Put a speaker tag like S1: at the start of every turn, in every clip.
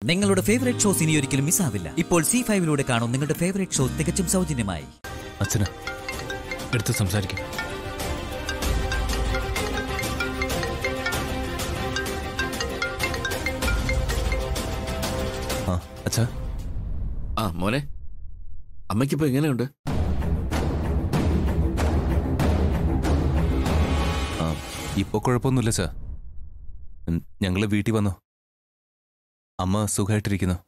S1: നിങ്ങളുടെ favourite shows ഇനി ഒരിക്കലും മിസ്സാവില്ല ഇപ്പോൾ സി ഫൈവിലൂടെ കാണും നിങ്ങളുടെ ഫേവറേറ്റ് ഷോ തികച്ചും സൗജന്യമായി
S2: അച്ഛന് എടുത്ത് സംസാരിക്കും ആ അച്ഛാ
S3: ആ മോനെ അമ്മയ്ക്കിപ്പോ എങ്ങനെയുണ്ട്
S2: ആ ഇപ്പോൾ കുഴപ്പമൊന്നുമില്ല സാർ ഞങ്ങൾ വീട്ടിൽ വന്നു അമ്മ സുഖമായിട്ടിരിക്കുന്നു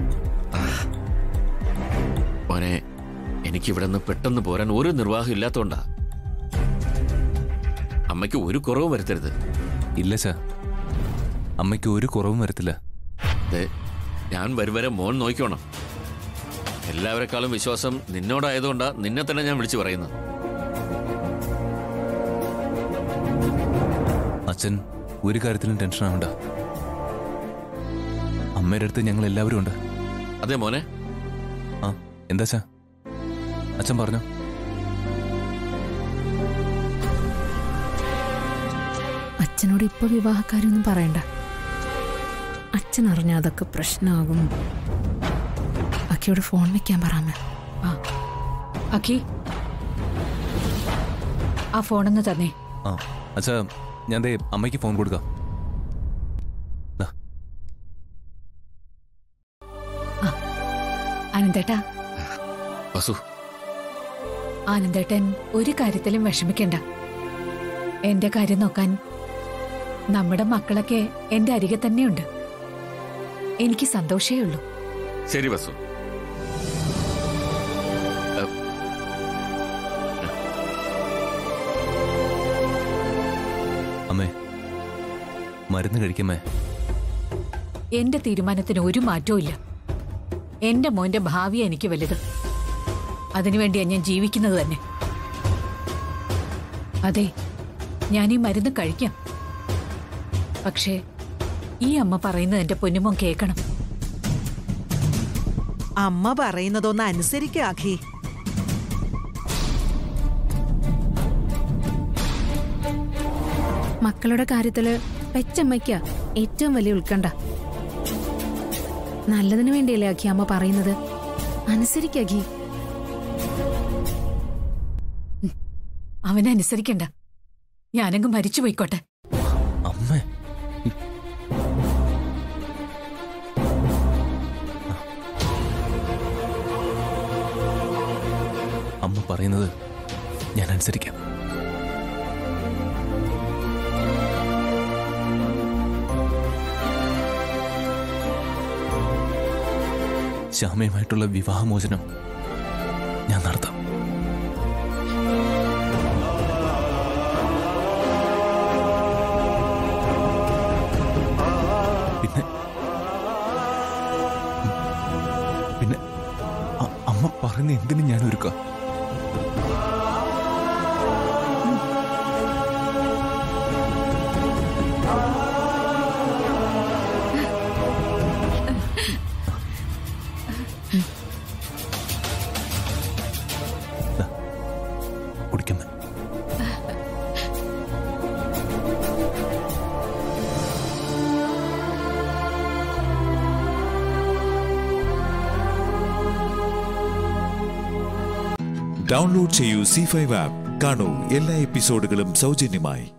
S3: മോനെ എനിക്കിവിടെ നിന്ന് പെട്ടെന്ന് പോരാൻ ഒരു നിർവാഹം ഇല്ലാത്തോണ്ടാ അമ്മയ്ക്ക് ഒരു കുറവും വരുത്തരുത്
S2: ഇല്ല സാർ അമ്മയ്ക്ക് ഒരു കുറവും വരത്തില്ല
S3: ദേ, ഞാൻ വരുവരെ മോൻ നോക്കിക്കോണം എല്ലാവരെക്കാളും വിശ്വാസം നിന്നോടായതുകൊണ്ടാ നിന്നെ തന്നെ ഞാൻ വിളിച്ചു പറയുന്നത്
S2: അച്ഛൻ ഒരു കാര്യത്തിലും ടെൻഷൻ ആവണ്ട അമ്മയുടെ അടുത്ത് ഞങ്ങൾ എല്ലാവരും ഉണ്ട്
S3: അതെ മോനെ
S2: ആ എന്താ അച്ഛാ അച്ഛൻ പറഞ്ഞോ
S4: അച്ഛനോട് ഇപ്പൊ വിവാഹക്കാരൊന്നും പറയണ്ട അച്ഛൻ അറിഞ്ഞ അതൊക്കെ പ്രശ്നമാകും അക്കിയോട് ഫോൺ വെക്കാൻ പറയാമ
S5: ആ അഖി ആ ഫോണൊന്ന് തന്നെ
S2: ആ അച്ഛാ ഞാൻ ദേ അമ്മയ്ക്ക് ഫോൺ കൊടുക്കാം ദാ,
S5: ആനന്ദേട്ടാ
S3: വസു
S5: ആനന്ദേട്ടൻ ഒരു കാര്യത്തിലും വിഷമിക്കണ്ട എന്റെ കാര്യം നോക്കാൻ നമ്മുടെ മക്കളൊക്കെ എന്റെ അരികെ തന്നെയുണ്ട് എനിക്ക് സന്തോഷേ ഉള്ളൂ
S3: ശരി വസു
S2: അമ്മേ മരുന്ന് കഴിക്കമ്മേ
S5: എന്റെ തീരുമാനത്തിന് ഒരു മാറ്റവും ഇല്ല എന്റെ മോന്റെ ഭാവി എനിക്ക് വലുത് അതിനുവേണ്ടിയാ ഞാൻ ജീവിക്കുന്നത് തന്നെ അതെ ഞാൻ ഈ മരുന്ന് കഴിക്കാം പക്ഷേ ഈ അമ്മ പറയുന്നത് എന്റെ പൊന്നുമോൻ കേൾക്കണം
S6: അമ്മ പറയുന്നതൊന്ന് അനുസരിക്കുക അഖി
S4: മക്കളുടെ കാര്യത്തില് പെച്ചമ്മയ്ക്ക ഏറ്റവും വലിയ ഉത്കണ്ഠ നല്ലതിനു വേണ്ടിയല്ലേ അഖി അമ്മ പറയുന്നത് അനുസരിക്ക അഖി
S5: അവനനുസരിക്കണ്ട ഞാനങ്ങ് മരിച്ചു പോയിക്കോട്ടെ
S2: അമ്മേ അമ്മ പറയുന്നത് ഞാൻ അനുസരിക്കാം ശ്യാമയുമായിട്ടുള്ള വിവാഹമോചനം ഞാൻ നടത്താം പിന്നെ പിന്നെ അ- അമ്മ പറയുന്ന എന്തിനും ഞാൻ ഒരുക്കാം ദാ, കുടിക്കമ്മേ
S7: ഡൗൺലോഡ് ചെയ്യൂ സി ഫൈവ് ആപ്പ് കാണൂ എല്ലാ എപ്പിസോഡുകളും സൗജന്യമായി